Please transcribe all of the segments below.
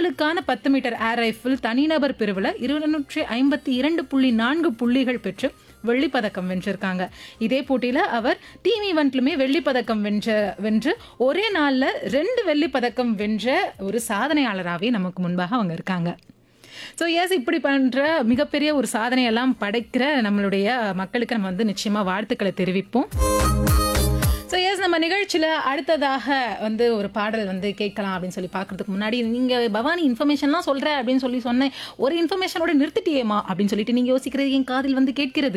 பெண்களுக்கான பத்து metre air rifle தனிநபர் பிரிவில் இருநூற்றி ஐம்பத்தி இரண்டு புள்ளி நான்கு புள்ளிகள் பெற்று வெள்ளிப்பதக்கம் வென்றிருக்காங்க இதே போட்டியில் அவர் டீம் ஈவெண்ட்லுமே வெள்ளிப்பதக்கம் வென்ற வென்று ஒரே நாளில் ரெண்டு வெள்ளிப்பதக்கம் வென்ற ஒரு சாதனையாளராகவே நமக்கு முன்பாக அவங்க இருக்காங்க ஸோ எஸ் இப்படி பண்ணுற மிகப்பெரிய ஒரு சாதனையெல்லாம் படைக்கிற நம்மளுடைய மக்களுக்கு நம்ம வந்து நிச்சயமாக வாழ்த்துக்களை தெரிவிப்போம் ஸோ எஸ் நம்ம நிகழ்ச்சியில் அடுத்ததாக வந்து ஒரு பாடல் வந்து கேட்கலாம் அப்படின்னு சொல்லி பார்க்கறதுக்கு முன்னாடி நீங்கள் பவானி இன்ஃபர்மேஷன்லாம் சொல்கிற அப்படின்னு சொல்லி சொன்னேன் ஒரு இன்ஃபர்மேஷனோட நிறுத்திட்டியேமா அப்படின்னு சொல்லிட்டு நீங்கள் யோசிக்கிறது என் காதில் வந்து கேட்கிறது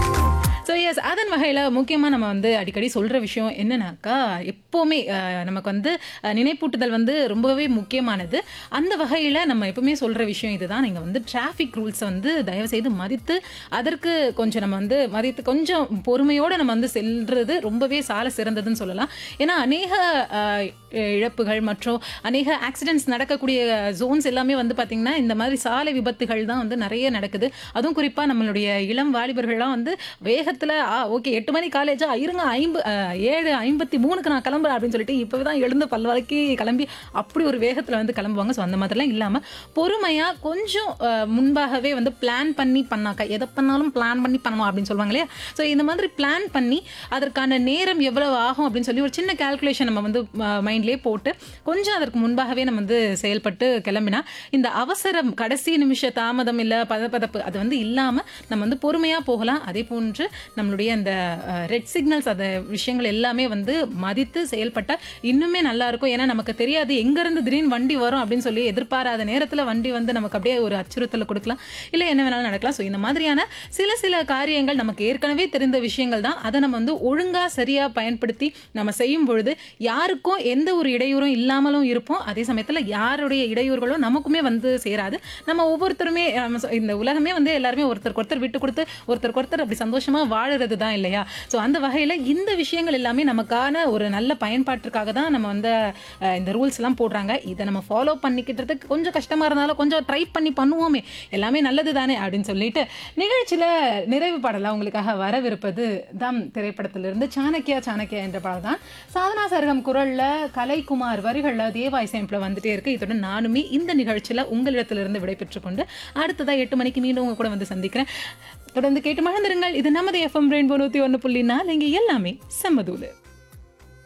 ஸோ எஸ் அதன் வகையில் முக்கியமாக நம்ம வந்து அடிக்கடி சொல்கிற விஷயம் என்னன்னாக்கா எப்போவுமே அஹ், நமக்கு வந்து அஹ், நினைப்பூட்டுதல் வந்து ரொம்பவே முக்கியமானது அந்த வகையில் நம்ம எப்பவுமே சொல்கிற விஷயம் இதுதான் நீங்கள் வந்து டிராஃபிக் ரூல்ஸை வந்து தயவு செய்து மதித்து அதற்கு கொஞ்சம் நம்ம வந்து மதித்து கொஞ்சம் பொறுமையோடு நம்ம வந்து செல்றது ரொம்பவே சால சிறந்ததுன்னு சொல்லலாம் ஏன்னா அநேக அஹ், இழப்புகள் மற்றும் அநேக ஆக்சிடென்ட்ஸ் நடக்கக்கூடிய ஜோன்ஸ் எல்லாமே வந்து பார்த்திங்கன்னா இந்த மாதிரி சாலை விபத்துகள் தான் வந்து நிறைய நடக்குது அதுவும் குறிப்பாக நம்மளுடைய இளம் வாலிபர்கள்லாம் வந்து வேகத்தில் ஓகே எட்டு மணி காலேஜா இருங்க ஐம்பு அஹ், ஏழு ஐம்பத்தி மூணுக்கு நான் கிளம்புறேன் அப்படின்னு சொல்லிட்டு இப்போவே தான் எழுந்து பல்வாக்கி கிளம்பி அப்படி ஒரு வேகத்தில் வந்து கிளம்புவாங்க ஸோ அந்த மாதிரிலாம் இல்லாமல் பொறுமையாக கொஞ்சம் அஹ், முன்பாகவே வந்து பிளான் பண்ணி பண்ணாக்கா எதை பண்ணாலும் பிளான் பண்ணி பண்ணணும் அப்படின்னு சொல்லுவாங்க இல்லையா ஸோ இந்த மாதிரி பிளான் பண்ணி அதற்கான நேரம் எவ்வளவு ஆகும் அப்படின்னு சொல்லி ஒரு சின்ன கால்குலேஷன் நம்ம வந்து மைண்ட்லேயே போட்டு கொஞ்சம் அதற்கு முன்பாகவே நம்ம வந்து செயல்பட்டு கிளம்பினா இந்த அவசரம் கடைசி நிமிஷ தாமதம் இல்லை பதப்பதப்பு அது வந்து இல்லாமல் நம்ம வந்து பொறுமையாக போகலாம் அதே போன்று நம்மளுடைய அந்த ரெட் சிக்னல்ஸ் அந்த விஷயங்கள் எல்லாமே வந்து மதித்து செயல்பட்டால் இன்னுமே நல்லா இருக்கும் ஏன்னா நமக்கு தெரியாது எங்கேருந்து திடீர்னு வண்டி வரும் அப்படின்னு சொல்லி எதிர்பாராத நேரத்தில் வண்டி வந்து நமக்கு அப்படியே ஒரு அச்சுறுத்தலை கொடுக்கலாம் இல்லை என்ன வேணாலும் நடக்கலாம் ஸோ இந்த மாதிரியான சில சில காரியங்கள் நமக்கு ஏற்கனவே தெரிந்த விஷயங்கள் தான் அதை நம்ம வந்து ஒழுங்காக சரியாக பயன்படுத்தி நம்ம செய்யும் பொழுது யாருக்கும் எந்த ஒரு இடையூறும் இல்லாமலும் இருப்போம் அதே சமயத்தில் யாருடைய இடையூறுகளும் நமக்குமே வந்து சேராது நம்ம ஒவ்வொருத்தருமே நம்ம சொ- இந்த உலகமே வந்து எல்லாருமே ஒருத்தருக்கு ஒருத்தர் விட்டு கொடுத்து ஒருத்தருக்கு ஒருத்தர் அப்படி சந்தோஷமா வாழுறது தான் இல்லையா ஸோ அந்த வகையில் இந்த விஷயங்கள் எல்லாமே நமக்கான ஒரு நல்ல பயன்பாட்டிற்காக தான் நம்ம வந்து அஹ், இந்த ரூல்ஸ் எல்லாம் போடுறாங்க இதை நம்ம ஃபாலோ பண்ணிக்கிட்டதுக்கு கொஞ்சம் கஷ்டமா இருந்தாலும் கொஞ்சம் ட்ரை பண்ணி பண்ணுவோமே எல்லாமே நல்லது தானே அப்படின்னு சொல்லிட்டு நிகழ்ச்சியில நிறைவு பாடலாம் உங்களுக்காக வரவிருப்பது தம் திரைப்படத்திலிருந்து சாணக்கியா சாணக்கியா என்ற பாடல் தான் சாதனா சரகம் குரல்ல கலைக்குமார் வரிகள்ல தேவா இசையமைப்புல வந்துட்டே இருக்கு இத்துடன் நானுமே இந்த நிகழ்ச்சியில உங்களிடத்திலிருந்து விடைபெற்றுக் கொண்டு அடுத்ததா எட்டு மணிக்கு மீண்டும் உங்க கூட வந்து சந்திக்கிறேன் தொடர்ந்து கேட்டு மகிழ்ந்திருங்கள் இது நமது எஃப்எம் ரெயின்போ நூத்தி ஒன்று புள்ளி நாலு இங்கே எல்லாமே செம்மதூலு